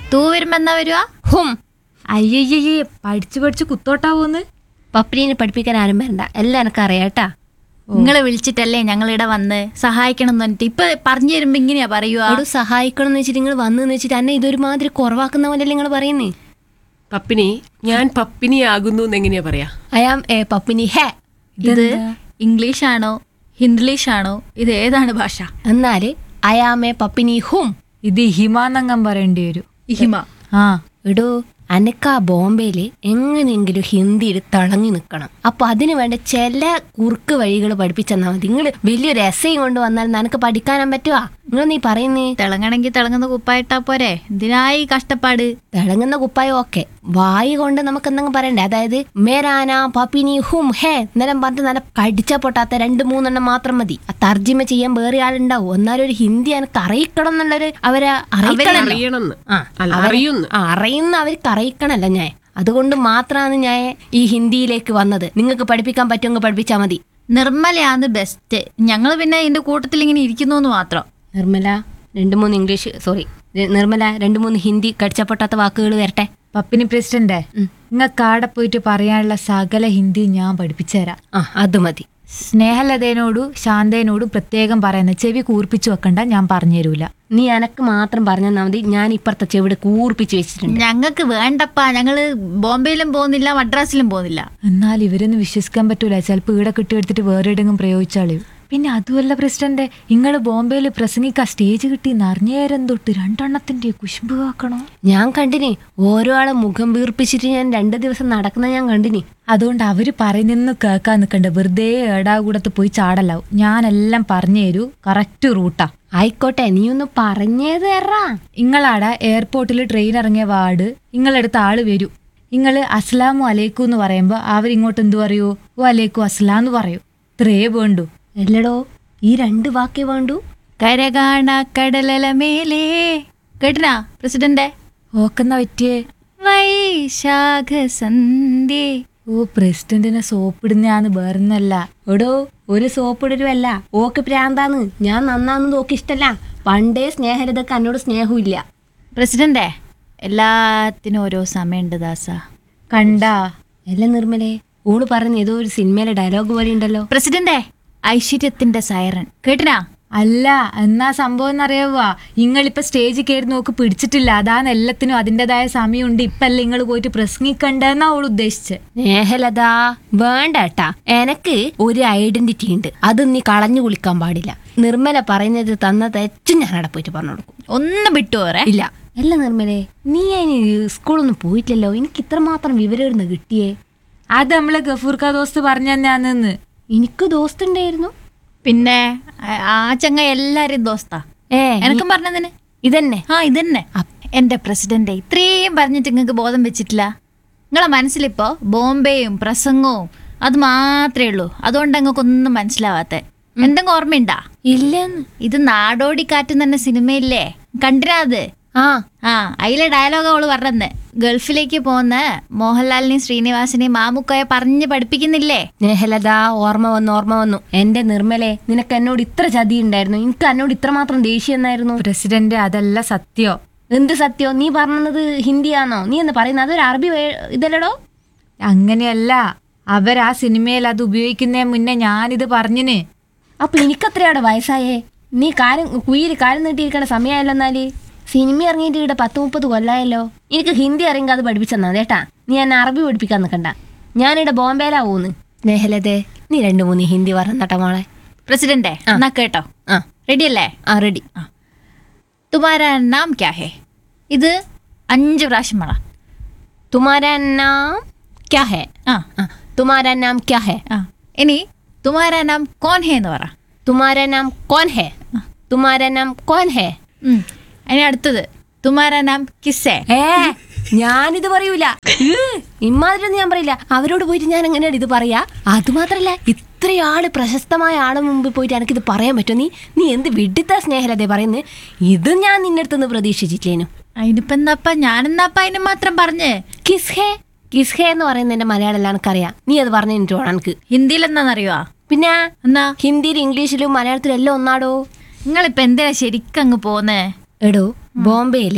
തൂ വരുമ്പോ എന്നാ വരുവാ ഹും അയ്യയ്യേ പഠിച്ചു പഠിച്ച് കുത്തോട്ടാവൂന്ന് പപ്പിനെ പഠിപ്പിക്കാൻ ആരും വരണ്ട എല്ലാം എനക്ക് അറിയാട്ടാ നിങ്ങളെ വിളിച്ചിട്ടല്ലേ ഞങ്ങളിവിടെ വന്ന് സഹായിക്കണം എന്ന് പറഞ്ഞിട്ട് ഇപ്പൊ പറഞ്ഞു തരുമ്പോ ഇങ്ങനെയാ പറയുക അവിടെ സഹായിക്കണം എന്ന് വെച്ചിട്ട് നിങ്ങൾ വന്നെന്ന് വെച്ചിട്ട് എന്നെ ഇതൊരു മാതിരി കുറവാക്കുന്ന പോലെയല്ലേ നിങ്ങൾ പറയുന്നേ പപ്പിനി ഞാൻ പപ്പിനിയാകുന്നു എന്നെങ്ങനെയാ പറയാ ഐ ആം എ പപ്പിനി ഹേ ഇത് ഇംഗ്ലീഷ് ആണോ ഹിന്ദിഷ് ആണോ ഇത് ഏതാണ് ഭാഷ എന്നാല് ഐ ആം എ പപ്പിനി ഹും ഇത് ഹിമാന്നങ്ങം പറയേണ്ടി വരും ഹിമ ആ എടോ അനക്ക് ആ ബോംബെയില് എങ്ങനെയെങ്കിലും ഹിന്ദിയിൽ തിളങ്ങി നിൽക്കണം അപ്പൊ അതിനു വേണ്ട ചില കുറുക്ക് വഴികൾ പഠിപ്പിച്ചെന്നാ മതി നിങ്ങൾ വലിയൊരു എസ്സയും കൊണ്ട് വന്നാൽ നിനക്ക് പഠിക്കാനും പറ്റുവാ നിങ്ങൾ നീ പറയുന്നേ തിളങ്ങണമെങ്കിൽ തിളങ്ങുന്ന കുപ്പായിട്ടാ പോരെ എന്തിനായി കഷ്ടപ്പാട് തിളങ്ങുന്ന കുപ്പായം ഓക്കെ വായി കൊണ്ട് നമുക്ക് എന്തെങ്കിലും പറയണ്ടേ അതായത് മേരാന പപ്പിനി ഹും ഹേ എന്നെല്ലാം പറഞ്ഞിട്ട് നല്ല കടിച്ച പൊട്ടാത്ത രണ്ട് മൂന്നെണ്ണം മാത്രം മതി ആ തർജിമ ചെയ്യാൻ വേറെ ആളുണ്ടാവും എന്നാലും ഒരു ഹിന്ദി എനിക്ക് അറിയിക്കണം എന്നുള്ളൊരു അവരെ അറിയിക്കണല്ലോ അറിയണമെന്ന് ആ, അല്ല അവരെ- അറിയുന്നു ആ, അറിയുന്ന അവർക്ക് അറിയിക്കണല്ലോ ഞാൻ അതുകൊണ്ട് മാത്രമാണ് ഞാൻ ഈ ഹിന്ദിയിലേക്ക് വന്നത് നിങ്ങൾക്ക് പഠിപ്പിക്കാൻ പറ്റുമെങ്കിൽ പഠിപ്പിച്ചാൽ മതി നിർമ്മലയാണ് ബെസ്റ്റ് ഞങ്ങൾ പിന്നെ ഇതിന്റെ കൂട്ടത്തിൽ ഇങ്ങനെ ഇരിക്കുന്നു എന്ന് മാത്രം നിർമ്മല രണ്ട് മൂന്ന് ഇംഗ്ലീഷ് സോറി നിർമ്മല രണ്ട് മൂന്ന് ഹിന്ദി കടിച്ചപ്പൊട്ടാത്ത വാക്കുകൾ വരട്ടെ പപ്പിനി പ്രസിഡന്റ് നിങ്ങൾക്ക് ആടെ പോയിട്ട് പറയാനുള്ള സകല ഹിന്ദി ഞാൻ പഠിപ്പിച്ചുതരാം ആ അത് മതി സ്നേഹലതേനോടും ശാന്തേനോടും പ്രത്യേകം പറയുന്ന ചെവി കൂർപ്പിച്ചു വെക്കണ്ട ഞാൻ പറഞ്ഞു തരൂല നീ എനക്ക് മാത്രം പറഞ്ഞു തന്നാൽ മതി ഞാൻ ഇപ്പുറത്തെ ചെവിട് കൂർപ്പിച്ച് വെച്ചിട്ടുണ്ട് ഞങ്ങൾക്ക് വേണ്ടപ്പാ ഞങ്ങള് ബോംബെയിലും പോകുന്നില്ല മദ്രാസിലും പോകുന്നില്ല എന്നാൽ ഇവരൊന്നും വിശ്വസിക്കാൻ പറ്റൂല ചിലപ്പോൾ ഇവിടെ കിട്ടിയെടുത്തിട്ട് വേറെ എവിടെയെങ്കിലും പ്രയോഗിച്ചാളൂ പിന്നെ അതുമല്ല പ്രസിഡന്റ് നിങ്ങൾ ബോംബെയിൽ പ്രസംഗിക്കാൻ സ്റ്റേജ് കിട്ടി നിറഞ്ഞേരം തൊട്ട് രണ്ടെണ്ണത്തിന്റെ കുശുമ്പ് കാക്കണോ ഞാൻ കണ്ടിനി ഓരോ ആളെ മുഖം വീർപ്പിച്ചിട്ട് ഞാൻ രണ്ട് ദിവസം നടക്കുന്ന ഞാൻ കണ്ടിനി അതുകൊണ്ട് അവര് പറയുന്നൊന്നും കേൾക്കാൻ നിൽക്കണ്ട വെറുതെ ഏടാകൂടത്ത് പോയി ചാടലാവും ഞാനെല്ലാം പറഞ്ഞു തരൂ കറക്റ്റ് റൂട്ടാ ആയിക്കോട്ടെ നീ ഒന്ന് പറഞ്ഞേത് തരാ ഇങ്ങളാടെ എയർപോർട്ടിൽ ട്രെയിൻ ഇറങ്ങിയ വാർഡ് ഇങ്ങളടുത്ത് ആള് വരൂ ഇങ്ങള് അസ്ലാമു അലൈക്കും എന്ന് പറയുമ്പോൾ അവരിങ്ങോട്ട് എന്തു പറയൂ ഓ അലൈക്കും അസ്ലാം എന്ന് പറയൂ ഇത്രേ വേണ്ടു എല്ലടോ ഈ രണ്ട് വാക്കേ വേണ്ടു കരകാണ കടലല മേലേ കേട്ടിനാ പ്രസിഡന്റെ ഓക്കെന്നാ പറ്റിയേ വൈശാഖ സന്ധ്യേ ഓ പ്രസിഡന്റിനെ സോപ്പിടുന്നയാന്ന് വേറൊന്നല്ല എടോ ഒരു സോപ്പിടരുമല്ല ഓക്ക് പ്രാന്താന്ന് ഞാൻ നന്നാന്ന് ഓക്ക് ഇഷ്ടല്ല പണ്ടേ സ്നേഹരതൊക്കെ എന്നോട് സ്നേഹമില്ല പ്രസിഡന്റെ എല്ലാത്തിനും ഓരോ സമയമുണ്ട് ദാസ കണ്ടാ അല്ല നിർമ്മലേ ഓള് പറഞ്ഞ ഏതോ ഒരു സിനിമയിലെ ഡയലോഗ് പോലെ ഉണ്ടല്ലോ പ്രസിഡന്റെ ഐശ്വര്യത്തിന്റെ സൈറൻ കേട്ടിനാ അല്ല എന്നാ സംഭവം എന്നറിയാവാ ഇങ്ങളിപ്പോ സ്റ്റേജിൽ കയറി നോക്ക് പിടിച്ചിട്ടില്ല അതാണ് എല്ലാത്തിനും അതിൻ്റെതായ സമയമുണ്ട് ഇപ്പല്ല നിങ്ങൾ പോയിട്ട് പ്രസംഗിക്കണ്ടെന്നാ അവൾ ഉദ്ദേശിച്ചത് സ്നേഹലതാ വേണ്ട ഏട്ടാ എനക്ക് ഒരു ഐഡന്റിറ്റി ഉണ്ട് അത് നീ കളഞ്ഞു കുളിക്കാൻ പാടില്ല നിർമ്മല പറയുന്നത് തന്ന തെറ്റും ഞാൻ അവിടെ പോയിട്ട് പറഞ്ഞു കൊടുക്കും ഒന്ന് വിട്ടുപോറെ ഇല്ല അല്ല നിർമ്മലേ നീ അതിന് സ്കൂളൊന്നും പോയിട്ടില്ലല്ലോ എനിക്ക് ഇത്രമാത്രം വിവരം ഇടുന്ന് കിട്ടിയേ അത് നമ്മളെ ഗഫൂർക്ക ദോസ്ത് പറഞ്ഞു തന്നെയാണെന്ന് എനിക്ക് ദോസ്തുണ്ടായിരുന്നു പിന്നെ ആ- ആ ചങ്ങ എല്ലാരും ദോസ്താ ഏ എനക്കും പറഞ്ഞതിന് ഇതന്നെ ആ ഇതന്നെ എന്റെ പ്രസിഡന്റ് ഇത്രയും പറഞ്ഞിട്ട് നിങ്ങൾക്ക് ബോധം വെച്ചിട്ടില്ല നിങ്ങളെ മനസ്സിലിപ്പോ ബോംബെയും പ്രസംഗവും അത് മാത്രമേ ഉള്ളൂ അതുകൊണ്ട് ഞങ്ങൾക്കൊന്നും മനസ്സിലാവാത്ത എന്തെങ്കിലും ഓർമ്മയുണ്ടാ ഇല്ലെന്ന് ഇത് നാടോടിക്കാറ്റ് തന്നെ സിനിമയില്ലേ കണ്ടിരാ അത് ആ ആ അതിലെ ഡയലോഗ് അവള് പറഞ്ഞത് ഗൾഫിലേക്ക് പോകുന്ന മോഹൻലാലിനെയും ശ്രീനിവാസിനെയും മാമുക്കോയെ പറഞ്ഞ് പഠിപ്പിക്കുന്നില്ലേ സ്നേഹലത ഓർമ്മ വന്നു ഓർമ്മ വന്നു എന്റെ നിർമ്മലെ നിനക്ക് എന്നോട് ഇത്ര ചതി ഉണ്ടായിരുന്നു എനിക്ക് എന്നോട് ഇത്രമാത്രം ദേഷ്യം എന്നായിരുന്നു പ്രസിഡന്റ് അതല്ല സത്യോ എന്ത് സത്യോ നീ പറഞ്ഞത് ഹിന്ദിയാണോ നീ എന്ന് പറയുന്നത് അതൊരു അറബി വേ- ഇതല്ലടോ അങ്ങനെയല്ല അവരാ സിനിമയിൽ അത് ഉപയോഗിക്കുന്നതിന് മുന്നേ ഞാനിത് പറഞ്ഞിന് അപ്പൊ എനിക്കത്രയാടെ വയസ്സായേ നീ കാര്യം കുയിൽ കാര്യം നീട്ടിയിരിക്കണ സമയമായല്ലോ എന്നാല് സിനിമ ഇറങ്ങിയിട്ട് ഇവിടെ പത്ത് മുപ്പത് കൊല്ലായല്ലോ എനിക്ക് ഹിന്ദി അറിയെങ്കിൽ അത് പഠിപ്പിച്ചെന്നാ കേട്ടാ നീ എന്നെ അറബി പഠിപ്പിക്കാൻ നിൽക്കണ്ട ഞാനിവിടെ ബോംബെയിലാ പോകുന്നു സ്നേഹലതേ നീ രണ്ട് മൂന്ന് ഹിന്ദി പറഞ്ഞട്ട മോളെ പ്രസിഡന്റെ എന്നാ കേട്ടോ ആ റെഡി അല്ലേ ആ റെഡി തുമാര നാം ക്യാ ഹേ ഇത് അഞ്ച് പ്രാവശ്യം വേണം തുമാരാ നാം ക്യാ ഹേ ആ ആ, തുമാരാ നാം ക്യാ ഹേ ആ ഇനി തുമാര നാം കോൻ ഹേ എന്ന് പറ തുമാരാ നാം കോൻ ഹേ തുമാരാ നാം കോൻ ഹേ ഉം. ഇനി അടുത്തത് തുമാര നാം കിസ്സേ ഏ ഞാനിത് പറയൂല ഇമാതിരൊന്നും ഞാൻ പറയില്ല അവരോട് പോയിട്ട് ഞാൻ എങ്ങനെയാണ് ഇത് പറയാ അത് മാത്രല്ല ഇത്രയാള് പ്രശസ്തമായ ആളെ മുമ്പിൽ പോയിട്ട് എനിക്കിത് പറയാൻ പറ്റുമോ നീ നീ എന്ത് വിഡിത്ത സ്നേഹലതേ പറയുന്നത് ഇത് ഞാൻ നിന്റെ അടുത്തുനിന്ന് പ്രതീക്ഷിച്ചില്ലേനു അതിനിപ്പോ എന്താപ്പ ഞാനെന്നാപ്പ അതിന് മാത്രം പറഞ്ഞ് കിസ്ഹേ കിസ്ഹേ എന്ന് പറയുന്നത് എന്റെ മലയാളം എല്ലാം എനിക്കറിയാം നീ അത് പറഞ്ഞു എനിക്ക് വേണം എനിക്ക് ഹിന്ദിയിൽ എന്താണെന്നറിയോ പിന്നെ എന്നാ ഹിന്ദിയിലും ഇംഗ്ലീഷിലും മലയാളത്തിലും എല്ലാം ഒന്നാടോ നിങ്ങളിപ്പോ എന്തിനാ ശരിക്കും അങ്ങ് പോന്നേ എടോ ബോംബെയില്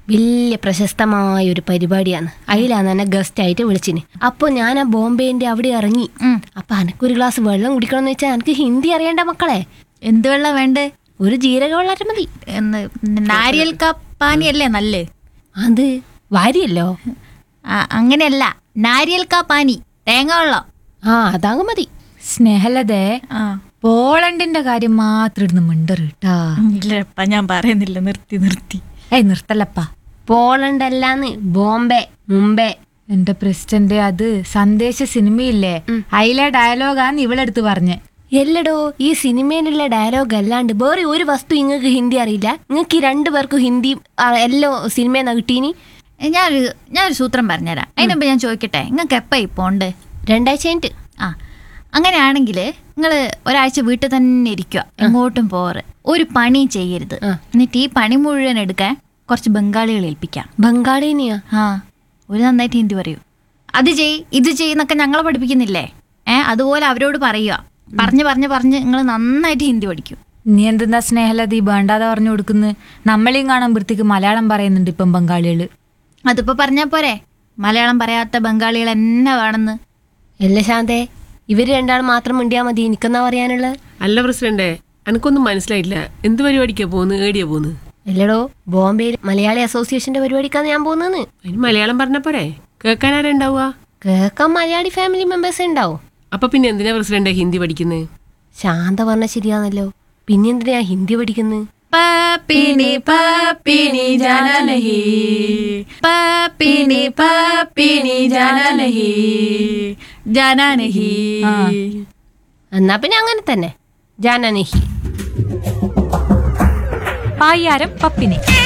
വലിയ പ്രശസ്തമായ ഒരു പരിപാടിയാണ് അതിലാണ് എന്നെ ഗസ്റ്റ് ആയിട്ട് വിളിച്ചിന് അപ്പോൾ ഞാൻ ആ ബോംബെന്റെ അവിടെ ഇറങ്ങി ഉം. അപ്പൊ എനക്കൊരു ഗ്ലാസ് വെള്ളം കുടിക്കണമെന്ന് വെച്ചാൽ എനിക്ക് ഹിന്ദി അറിയണ്ട മക്കളെ എന്ത് വെള്ളം വേണ്ടേ ഒരു ജീരക വെള്ളാറ്റം മതി എന്ന് നാരിയൽ കാ പാനിയല്ലേ നല്ലേ അത് വാരിയല്ലോ ആ, അങ്ങനെയല്ല നാരിയൽ കാ പാനി തേങ്ങ വെള്ളം ആ അതാങ്ങ് മതി സ്നേഹലതേ ആ പോളണ്ടിന്റെ കാര്യം മാത്രം ഇടുന്ന് മിണ്ടറിട്ടാ ഇല്ലപ്പ ഞാൻ പറയുന്നില്ല നിർത്തി നിർത്തി ഏയ് നിർത്തല്ലപ്പാ പോളണ്ട് അല്ലാന്ന് ബോംബെ മുംബൈ എന്റെ പ്രസിഡന്റ് അത് സന്ദേശ സിനിമയില്ലേ അതിലെ ഡയലോഗാന്ന് ഇവളെടുത്ത് പറഞ്ഞ് എല്ലടോ ഈ സിനിമയിലുള്ള ഡയലോഗ് അല്ലാണ്ട് വേറെ ഒരു വസ്തു ഇങ്ങക്ക് ഹിന്ദി അറിയില്ല നിങ്ങൾക്ക് ഈ രണ്ടു പേർക്കും ഹിന്ദി ആ, എല്ലോ സിനിമയെന്നാ കിട്ടീനി ഏ, ഞാനൊരു ഞാനൊരു സൂത്രം പറഞ്ഞുതരാം അതിനുമ്പ് ഞാൻ ചോദിക്കട്ടെ നിങ്ങൾക്ക് എപ്പ ഈ പോണ്ട് രണ്ടാഴ്ച കഴിഞ്ഞിട്ട് ആ അങ്ങനെയാണെങ്കിൽ നിങ്ങൾ ഒരാഴ്ച വീട്ടിൽ തന്നെ ഇരിക്കുക എങ്ങോട്ടും പോറ് ഒരു പണി ചെയ്യരുത് ആ. എന്നിട്ട് ഈ പണി മുഴുവൻ എടുക്കാൻ കുറച്ച് ബംഗാളികൾ ഏൽപ്പിക്കാം ബംഗാളിനെയാ ആ ഒരു നന്നായിട്ട് ഹിന്ദി പറയൂ അത് ചെയ് ഇത് ചെയ്യുന്നൊക്കെ ഞങ്ങളെ പഠിപ്പിക്കുന്നില്ലേ ഏ അതുപോലെ അവരോട് പറയുക പറഞ്ഞ് പറഞ്ഞ് പറഞ്ഞ് നിങ്ങൾ നന്നായിട്ട് ഹിന്ദി പഠിക്കും നീ എന്തെന്നാ സ്നേഹലത ഈ വേണ്ടാതെ പറഞ്ഞു കൊടുക്കുന്നു നമ്മളെയും കാണാൻ വൃത്തിക്ക് മലയാളം പറയുന്നുണ്ട് ഇപ്പം ബംഗാളികള് അതിപ്പോ പറഞ്ഞാൽ പോരെ മലയാളം പറയാത്ത ബംഗാളികൾ എന്നെ വേണമെന്ന് അല്ല ശാന്തേ ഇവര് രണ്ടാളും മാത്രം മിണ്ടിയാ മതി എനിക്കെന്നാ പറയാനുള്ളത് അല്ല പ്രസിഡന്റെ എനക്കൊന്നും മനസ്സിലായില്ല എന്ത് പരിപാടിക്കാ പോകുന്നത് ഏടിയാ പോകുന്നത് അല്ലടോ ബോംബെയിൽ മലയാളി അസോസിയേഷന്റെ പരിപാടിക്കാണ് ഞാൻ പോകുന്നത് അതിന് മലയാളം പറഞ്ഞ പോരെ കേൾക്കാൻ ആരാ ഉണ്ടാവുക കേൾക്കാൻ മലയാളി ഫാമിലി മെമ്പേഴ്സ് ഉണ്ടാവും അപ്പൊ പിന്നെ എന്തിനാ പ്രസിഡന്റെ ഹിന്ദി പഠിക്കുന്നത് ശാന്ത പറഞ്ഞ ശരിയാണല്ലോ പിന്നെ എന്തിനാ ഹിന്ദി പഠിക്കുന്നത് പാപ്പിനി പാപ്പിനി ജാന നഹി പാപ്പിനി പാപ്പിനി ജാന നഹി ജാന നഹി എന്നാ പിന്നെ അങ്ങനെ തന്നെ ജാനനഹി പായ്യാരം പപ്പിനി